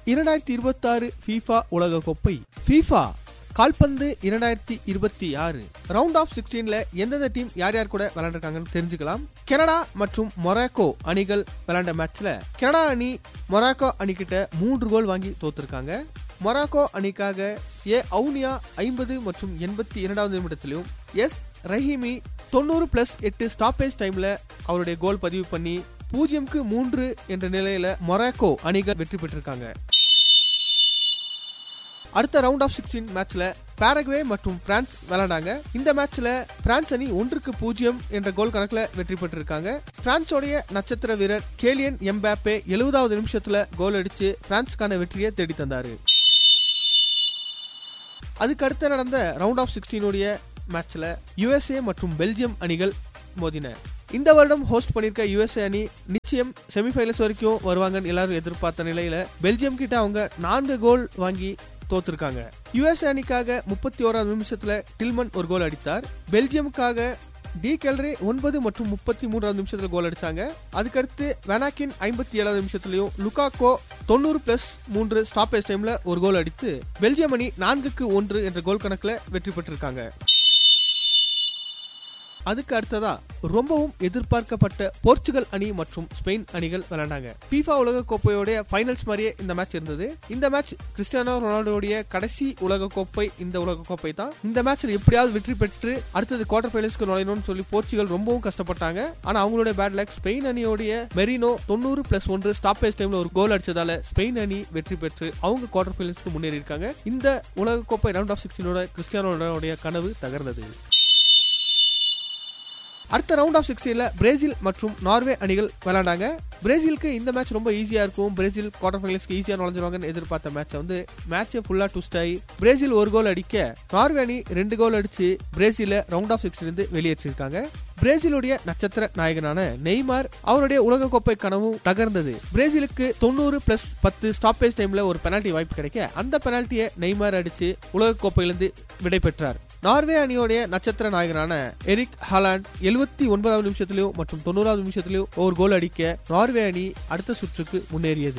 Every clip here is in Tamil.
இரண்டாயிரத்தி இருபத்தி ஆறு ஃபீஃபா உலக கோப்பை ஃபீஃபா கால்பந்து இரண்டாயிரத்தி இருபத்தி ஆறு ரவுண்ட் ஆஃப் சிக்ஸ்டீன்ல எந்தெந்த டீம் யார் யார் கூட விளையாண்டுருக்காங்கன்னு தெரிஞ்சுக்கலாம் கனடா மற்றும் மொராக்கோ அணிகள் விளையாண்ட மேட்ச்ல கனடா அணி மொராக்கோ அணிகிட்ட மூன்று கோல் வாங்கி தோத்துருக்காங்க மொராக்கோ அணிக்காக ஏ அவுனியா ஐம்பது மற்றும் எண்பத்தி இரண்டாவது நிமிடத்திலும் எஸ் ரஹீமி தொண்ணூறு பிளஸ் எட்டு ஸ்டாப்பேஜ் டைம்ல அவருடைய கோல் பதிவு பண்ணி பூஜ்ஜியம்க்கு மூன்று என்ற நிலையில மொராக்கோ அணிகள் வெற்றி பெற்றிருக்காங்க அடுத்த ரவுண்ட் ஆஃப் சிக்ஸ்டீன் மேட்ச்ல பாரகுவே மற்றும் பிரான்ஸ் விளையாண்டாங்க இந்த மேட்ச்ல பிரான்ஸ் அணி ஒன்றுக்கு பூஜ்ஜியம் என்ற கோல் கணக்குல வெற்றி பெற்றிருக்காங்க பிரான்ஸோடைய நட்சத்திர வீரர் கேலியன் எம்பாப்பே எழுபதாவது நிமிஷத்துல கோல் அடிச்சு பிரான்ஸ்க்கான வெற்றியை தேடி தந்தாரு அதுக்கு அடுத்து நடந்த ரவுண்ட் ஆஃப் சிக்ஸ்டீனுடைய மேட்ச்ல யுஎஸ்ஏ மற்றும் பெல்ஜியம் அணிகள் மோதின இந்த வருடம் ஹோஸ்ட் பண்ணிருக்க யுஎஸ்ஏ அணி நிச்சயம் செமிஃபைனல்ஸ் வரைக்கும் வருவாங்கன்னு எல்லாரும் எதிர்பார்த்த நிலையில பெல்ஜியம் கிட்ட அவங்க நான்கு கோல் வாங்கி தோத்துருக்காங்க யுஎஸ் அணிக்காக முப்பத்தி ஓராவது நிமிஷத்துல டில்மன் ஒரு கோல் அடித்தார் பெல்ஜியமுக்காக டி கெல்ரே ஒன்பது மற்றும் முப்பத்தி மூன்றாவது நிமிஷத்துல கோல் அடிச்சாங்க அதுக்கடுத்து வெனாக்கின் ஐம்பத்தி ஏழாவது நிமிஷத்துலயும் லுகாக்கோ தொண்ணூறு பிளஸ் மூன்று ஸ்டாப்பேஜ் டைம்ல ஒரு கோல் அடித்து பெல்ஜியம் அணி நான்குக்கு ஒன்று என்ற கோல் கணக்குல வெற்றி பெற்றிருக்காங்க அதுக்கு அடுத்ததா ரொம்பவும் எதிர்பார்க்கப்பட்ட போர்ச்சுகல் அணி மற்றும் ஸ்பெயின் அணிகள் விளையாண்டாங்க FIFA உலக கோப்பையோடைய ஃபைனல்ஸ் மாதிரியே இந்த மேட்ச் இருந்தது இந்த மேட்ச் கிறிஸ்டியானோ ரொனால்டோடைய கடைசி உலக கோப்பை இந்த உலக கோப்பை தான் இந்த மேட்ச்ல எப்படியாவது வெற்றி பெற்று அடுத்தது குவார்டர் ஃபைனல்ஸ்க்கு நுழையணும்னு சொல்லி போர்ச்சுகல் ரொம்பவும் கஷ்டப்பட்டாங்க ஆனா அவங்களுடைய பேட் லக் ஸ்பெயின் அணியோடைய மெரினோ தொண்ணூறு பிளஸ் ஒன்று ஸ்டாப்பேஜ் டைம்ல ஒரு கோல் அடிச்சதால ஸ்பெயின் அணி வெற்றி பெற்று அவங்க குவார்டர் ஃபைனல்ஸ்க்கு முன்னேறி இருக்காங்க இந்த உலக கோப்பை ரவுண்ட் ஆஃப் சிக்ஸ்டீனோட கிறிஸ்டியானோ ரொனால்டோடைய கனவு தகர்ந்தது அடுத்த ரவுண்ட் ஆஃப் சிக்ஸ்டீன்ல பிரேசில் மற்றும் நார்வே அணிகள் விளையாண்டாங்க பிரேசிலுக்கு இந்த மேட்ச் ரொம்ப ஈஸியா இருக்கும் பிரேசில் குவார்டர் ஃபைனல்ஸ்க்கு ஈஸியா நுழைஞ்சிருவாங்கன்னு எதிர்பார்த்த மேட்ச் வந்து மேட்சே ஃபுல்லா ட்விஸ்ட் ஆகி பிரேசில் ஒரு கோல் அடிக்க நார்வே அணி ரெண்டு கோல் அடிச்சு பிரேசில ரவுண்ட் ஆஃப் சிக்ஸ்டீன் இருந்து வெளியேற்றிருக்காங்க பிரேசிலுடைய நட்சத்திர நாயகனான நெய்மார் அவருடைய உலக கோப்பை கனவும் தகர்ந்தது பிரேசிலுக்கு தொண்ணூறு பிளஸ் பத்து ஸ்டாப்பேஜ் டைம்ல ஒரு பெனால்டி வாய்ப்பு கிடைக்க அந்த பெனால்ட்டியை நெய்மார் அடிச்சு உலக கோப்பையிலிருந்து விடை பெற்றார் நார்வே அணியோடைய நட்சத்திர நாயகனான எரிக் ஹாலாண்ட் எழுபத்தி ஒன்பதாவது நிமிஷத்திலும் மற்றும் தொண்ணூறாவது நிமிஷத்திலும் ஒரு கோல் அடிக்க நார்வே அணி அடுத்த சுற்றுக்கு முன்னேறியது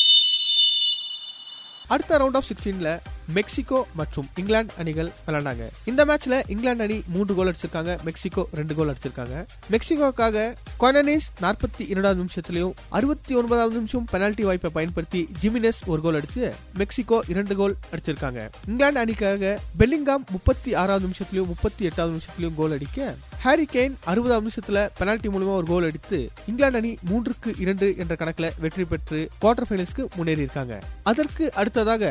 அடுத்த ரவுண்ட் ஆஃப் சிக்ஸ்டீன்ல மெக்சிகோ மற்றும் இங்கிலாந்து அணிகள் விளையாண்டாங்க இந்த மேட்ச்ல இங்கிலாந்து அணி மூன்று கோல் அடிச்சிருக்காங்க மெக்சிகோ ரெண்டு கோல் அடிச்சிருக்காங்க மெக்சிகோக்காக கொனனிஸ் நாற்பத்தி இரண்டாவது நிமிஷத்திலையும் அறுபத்தி ஒன்பதாவது நிமிஷம் பெனால்டி வாய்ப்பை பயன்படுத்தி ஜிமினஸ் ஒரு கோல் அடிச்சு மெக்சிகோ இரண்டு கோல் அடிச்சிருக்காங்க இங்கிலாந்து அணிக்காக பெல்லிங்காம் முப்பத்தி ஆறாவது நிமிஷத்திலையும் முப்பத்தி எட்டாவது நிமிஷத்திலையும் கோல் அடிக்க ஹாரி கெயின் அறுபதாம் நிமிஷத்துல பெனால்டி மூலமா ஒரு கோல் அடித்து இங்கிலாந்து அணி மூன்றுக்கு இரண்டு என்ற கணக்குல வெற்றி பெற்று குவார்டர் ஃபைனல்ஸ்க்கு முன்னேறி இருக்காங்க அதற்கு அடுத்ததாக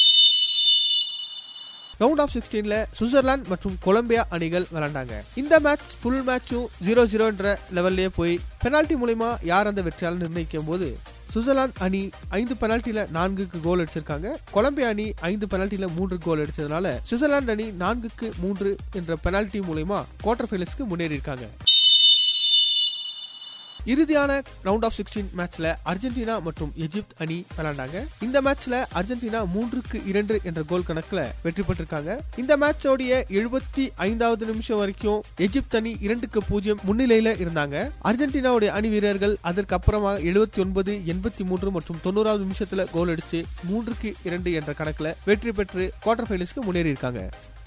ரவுண்ட் ஆஃப் சிக்ஸ்டீன்ல சுவிட்சர்லாந்து மற்றும் கொலம்பியா அணிகள் விளையாண்டாங்க இந்த மேட்ச் ஃபுல் மேட்சும் ஜீரோ ஜீரோன்ற லெவல்லயே போய் பெனால்டி மூலயமா யார் அந்த வெற்றியாளர் நிர்ணயிக்கும் போது சுவிட்சர்லாந்து அணி ஐந்து பெனால்ட்டில நான்குக்கு கோல் அடிச்சிருக்காங்க கொலம்பியா அணி ஐந்து பெனால்ட்டில மூன்று கோல் அடிச்சதுனால சுவிட்சர்லாந்து அணி நான்குக்கு மூன்று என்ற பெனால்டி மூலயமா குவார்டர் ஃபைனல்ஸ்க்கு முன்னேறி இருக்காங்க இறுதியான ரவுண்ட் ஆஃப் சிக்ஸ்டீன் மேட்ச்ல அர்ஜென்டினா மற்றும் எஜிப்த் அணி விளையாண்டாங்க இந்த மேட்ச்ல அர்ஜென்டினா மூன்றுக்கு இரண்டு என்ற கோல் கணக்குல வெற்றி பெற்றிருக்காங்க இந்த மேட்சோடைய எழுபத்தி ஐந்தாவது நிமிஷம் வரைக்கும் எஜிப்த் அணி இரண்டுக்கு பூஜ்ஜியம் முன்னிலையில இருந்தாங்க அர்ஜென்டினாவுடைய அணி வீரர்கள் அதற்கு அப்புறமா எழுபத்தி ஒன்பது எண்பத்தி மூன்று மற்றும் தொண்ணூறாவது நிமிஷத்துல கோல் அடிச்சு மூன்றுக்கு இரண்டு என்ற கணக்குல வெற்றி பெற்று குவார்டர் ஃபைனல்ஸ்க்கு முன்னேறி இருக்காங்க